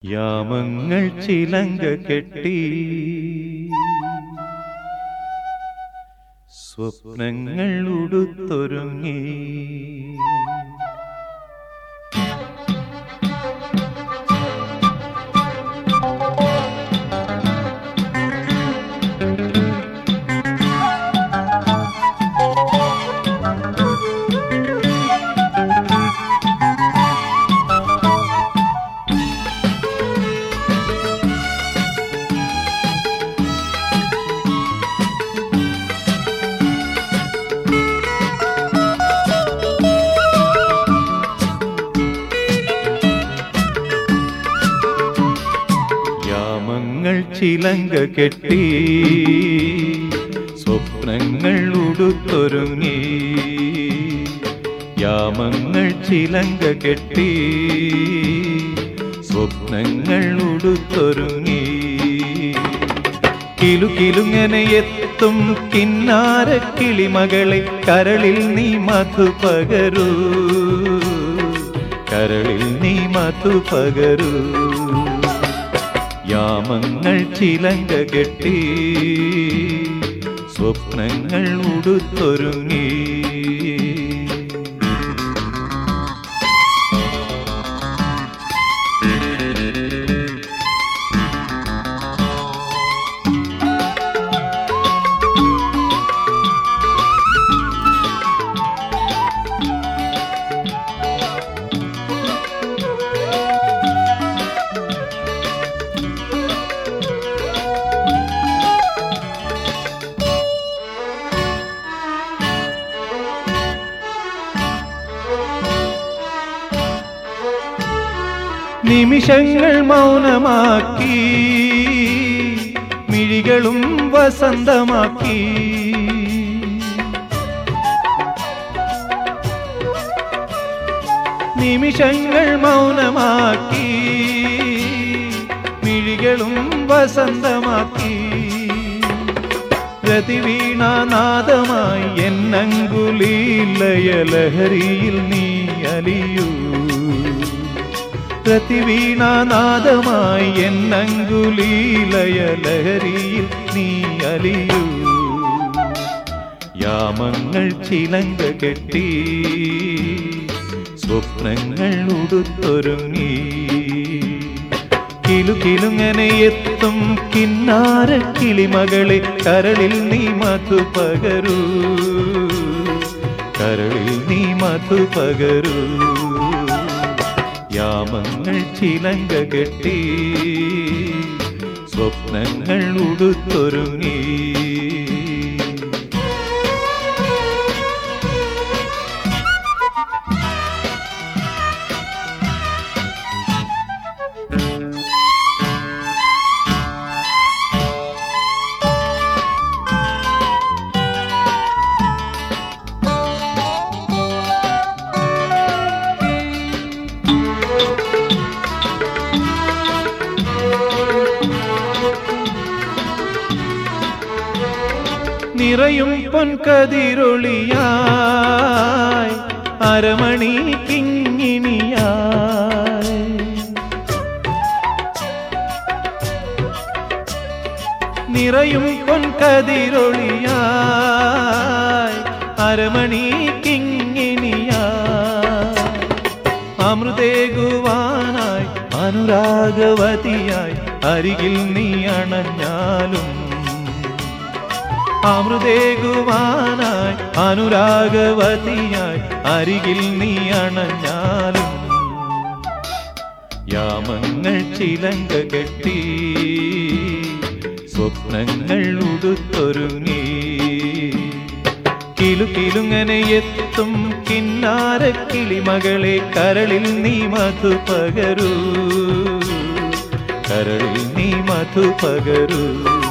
യാമങ്ങൾ ചിലങ്ക കെട്ടി സ്വപ്നങ്ങൾ ഉടുത്തൊരുങ്ങി യാമങ്ങൾ ചിലങ്ക കെട്ടി സ്വപ്നങ്ങൾ ഉടുത്തൊരുങ്ങി യാമങ്ങൾ ചിലങ്ക കെട്ടി സ്വപ്നങ്ങൾ ഉടുത്തൊരുങ്ങി കിലു കിലുങ്ങനെ എത്തും കിന്നാര കിളിമകളെ കരളിൽ നീ മധു പകരൂ കരളിൽ നീ മധു പകരൂ യാമങ്ങൾ ചിലങ്ക കെട്ടി സ്വപ്നങ്ങൾ ഉടുത്തൊരുങ്ങി നിമിഷങ്ങൾ മൗനമാക്കി മിഴികളും വസന്തമാക്കി നിമിഷങ്ങൾ മൗനമാക്കി മിഴികളും വസന്തമാക്കി രതിവീണാനാദമായി എന്നങ്കുലീലയ ലഹരിയിൽ നീ അലിയൂ പ്രതിവീണാനാദമായി എന്നങ്കുലീലയ ലഹരിയിൽ നീ അലിയൂ യാമങ്ങൾ ചിലങ്ക കെട്ടി സ്വപ്നങ്ങൾ ഉടുത്തൊരുങ്ങി കിലു കിലുങ്ങനെ എത്തും കിന്നാര കിളിമകളെ കരളിൽ നീ മധു പകരൂ കരളിൽ നീ മധു പകരൂ യാമങ്ങൾ ചിലങ്ക കെട്ടി സ്വപ്നങ്ങൾ ഉടുത്തൊരുങ്ങി നിറയും പൊൻകതിരൊളിയായി അരമണി കിങ്ങിണിയായി നിറയും പൊൻകതിരൊളിയായി അരമണി കിങ്ങിണിയായി അമൃതേകുവാനായി അനുരാഗവതിയായി അരികിൽ നീ അണഞ്ഞാലും അമൃതേകുവാനായി അനുരാഗവതിയായി അരികിൽ നീ അണഞ്ഞാലും യാമങ്ങൾ ചിലങ്ക കെട്ടി സ്വപ്നങ്ങൾ ഉടുത്തൊരുങ്ങി കിലു കിലുങ്ങനെ എത്തും കിന്നാര കിളിമകളെ കരളിൽ നീ മധു പകരൂ കരളിൽ നീ മധു പകരൂ